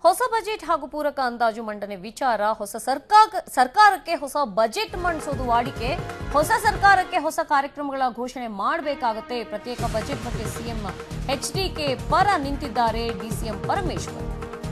ಹೊಸ ಬಜೆಟ್ ಹಾಗೂ ಪೂರಕ ಅಂದಾಜು ಮಂಡನೆ ವಿಚಾರ ಹೊಸ ಸರ್ಕಾರ ಸರ್ಕಾರಕ್ಕೆ ಹೊಸ ಬಜೆಟ್ ಮಂಡಿಸೋದು ವಾಡಿಕೆ ಹೊಸ ಸರ್ಕಾರಕ್ಕೆ ಹೊಸ ಕಾರ್ಯಕ್ರಮಗಳ ಘೋಷಣೆ ಮಾಡಬೇಕಾಗುತ್ತೆ ಪ್ರತ್ಯೇಕ ಬಜೆಟ್ ಬಗ್ಗೆ ಸಿಎಂ ಎಚ್ಡಿಕೆ ಪರ ನಿಂತಿದ್ದಾರೆ ಡಿಸಿಎಂ ಪರಮೇಶ್ವರ್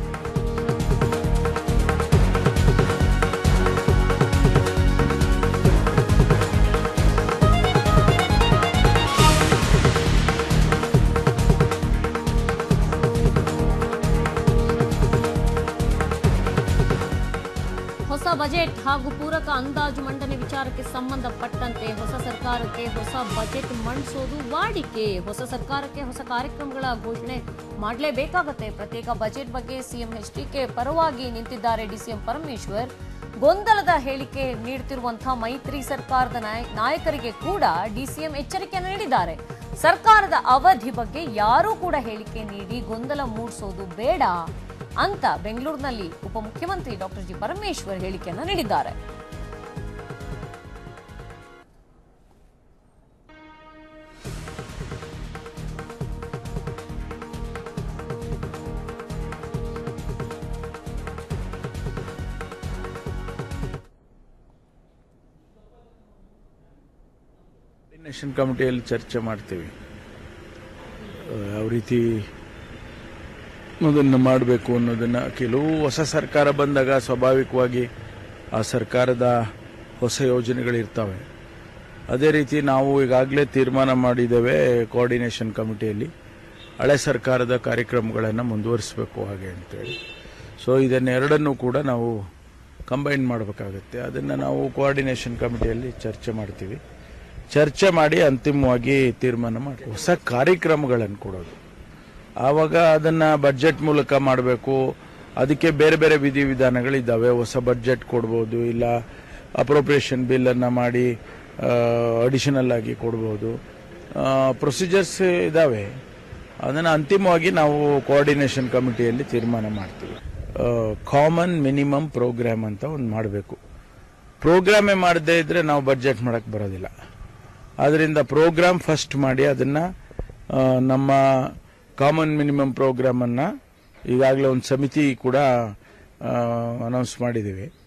ಹೊಸ ಬಜೆಟ್ ಹಾಗೂ ಪೂರಕ ಅಂದಾಜು ಮಂಡನೆ ವಿಚಾರಕ್ಕೆ ಸಂಬಂಧಪಟ್ಟಂತೆ ಹೊಸ ಸರ್ಕಾರಕ್ಕೆ ಹೊಸ ಬಜೆಟ್ ಮಂಡಿಸೋದು ವಾಡಿಕೆ ಹೊಸ ಸರ್ಕಾರಕ್ಕೆ ಹೊಸ ಕಾರ್ಯಕ್ರಮಗಳ ಘೋಷಣೆ ಮಾಡಲೇಬೇಕಾಗತ್ತೆ ಪ್ರತ್ಯೇಕ ಬಜೆಟ್ ಬಗ್ಗೆ ಸಿಎಂ ಎಚ್ಡಿಕೆ ಪರವಾಗಿ ನಿಂತಿದ್ದಾರೆ ಡಿಸಿಎಂ ಪರಮೇಶ್ವರ್ ಗೊಂದಲದ ಹೇಳಿಕೆ ನೀಡುತ್ತಿರುವಂತಹ ಮೈತ್ರಿ ಸರ್ಕಾರದ ನಾಯ- ನಾಯಕರಿಗೆ ಕೂಡ ಡಿಸಿಎಂ ಎಚ್ಚರಿಕೆಯನ್ನು ನೀಡಿದ್ದಾರೆ ಸರ್ಕಾರದ ಅವಧಿ ಬಗ್ಗೆ ಯಾರೂ ಕೂಡ ಹೇಳಿಕೆ ನೀಡಿ ಗೊಂದಲ ಮೂಡಿಸೋದು ಬೇಡ ಅಂತ ಬೆಂಗಳೂರಿನಲ್ಲಿ ಉಪಮುಖ್ಯಮಂತ್ರಿ ಡಾಕ್ಟರ್ ಜಿ ಪರಮೇಶ್ವರ್ ಹೇಳಿಕೆಯನ್ನು ನೀಡಿದ್ದಾರೆ ಕೋಆರ್ಡಿನೇಷನ್ ಕಮಿಟಿಯಲ್ಲಿ ಚರ್ಚೆ ಮಾಡ್ತೀವಿ ಆ, ಯಾವ ರೀತಿ ಅದನ್ನು ಮಾಡಬೇಕು ಅನ್ನೋದನ್ನ ಕೆಲವು ಹೊಸ ಸರ್ಕಾರ ಬಂದಾಗ ಸ್ವಾಭಾವಿಕವಾಗಿ ಆ ಸರ್ಕಾರದ ಹೊಸ ಯೋಜನೆಗಳಿರ್ತವೆ ಅದೇ ರೀತಿ ನಾವು ಈಗಾಗಲೇ ತೀರ್ಮಾನ ಮಾಡಿದ್ದೇವೆ ಕೋಆರ್ಡಿನೇಷನ್ ಕಮಿಟಿಯಲ್ಲಿ ಹಳೆ ಸರ್ಕಾರದ ಕಾರ್ಯಕ್ರಮಗಳನ್ನು ಮುಂದುವರಿಸಬೇಕು ಹಾಗೆ ಅಂತೇಳಿ ಸೊ ಇದನ್ನೆರಡನ್ನೂ ಕೂಡ ನಾವು ಕಂಬೈನ್ ಮಾಡಬೇಕಾಗುತ್ತೆ ಅದನ್ನು ನಾವು ಕೋಆರ್ಡಿನೇಷನ್ ಕಮಿಟಿಯಲ್ಲಿ ಚರ್ಚೆ ಮಾಡ್ತೀವಿ ಚರ್ಚೆ ಮಾಡಿ ಅಂತಿಮವಾಗಿ ತೀರ್ಮಾನ ಮಾಡಿ ಹೊಸ ಕಾರ್ಯಕ್ರಮಗಳನ್ನು ಕೊಡೋದು ಆವಾಗ ಅದನ್ನ ಬಡ್ಜೆಟ್ ಮೂಲಕ ಮಾಡಬೇಕು ಅದಕ್ಕೆ ಬೇರೆ ಬೇರೆ ವಿಧಿವಿಧಾನಗಳಿದ್ದಾವೆ ಹೊಸ ಬಡ್ಜೆಟ್ ಕೊಡ್ಬೋದು ಇಲ್ಲ ಅಪ್ರೋಪ್ರಿಯೇಷನ್ ಬಿಲ್ ಅನ್ನ ಮಾಡಿ ಅಡಿಷನಲ್ ಆಗಿ ಕೊಡ್ಬೋದು ಪ್ರೊಸೀಜರ್ಸ್ ಇದಾವೆ ಅದನ್ನು ಅಂತಿಮವಾಗಿ ನಾವು ಕೋಆರ್ಡಿನೇಷನ್ ಕಮಿಟಿಯಲ್ಲಿ ತೀರ್ಮಾನ ಮಾಡ್ತೀವಿ ಕಾಮನ್ ಮಿನಿಮಮ್ ಪ್ರೋಗ್ರಾಮ್ ಅಂತ ಒಂದು ಮಾಡಬೇಕು ಪ್ರೋಗ್ರಾಮೇ ಮಾಡದೇ ಇದ್ರೆ ನಾವು ಬಡ್ಜೆಟ್ ಮಾಡಕ್ ಬರೋದಿಲ್ಲ ಆದ್ರಿಂದ ಪ್ರೋಗ್ರಾಮ್ ಫಸ್ಟ್ ಮಾಡಿ ಅದನ್ನ ಆ, ನಮ್ಮ ಕಾಮನ್ ಮಿನಿಮಮ್ ಪ್ರೋಗ್ರಾಮ್ ಅನ್ನ ಈಗಾಗಲೇ ಒಂದು ಸಮಿತಿ ಕೂಡ ಅನೌನ್ಸ್ ಮಾಡಿದ್ದೀವಿ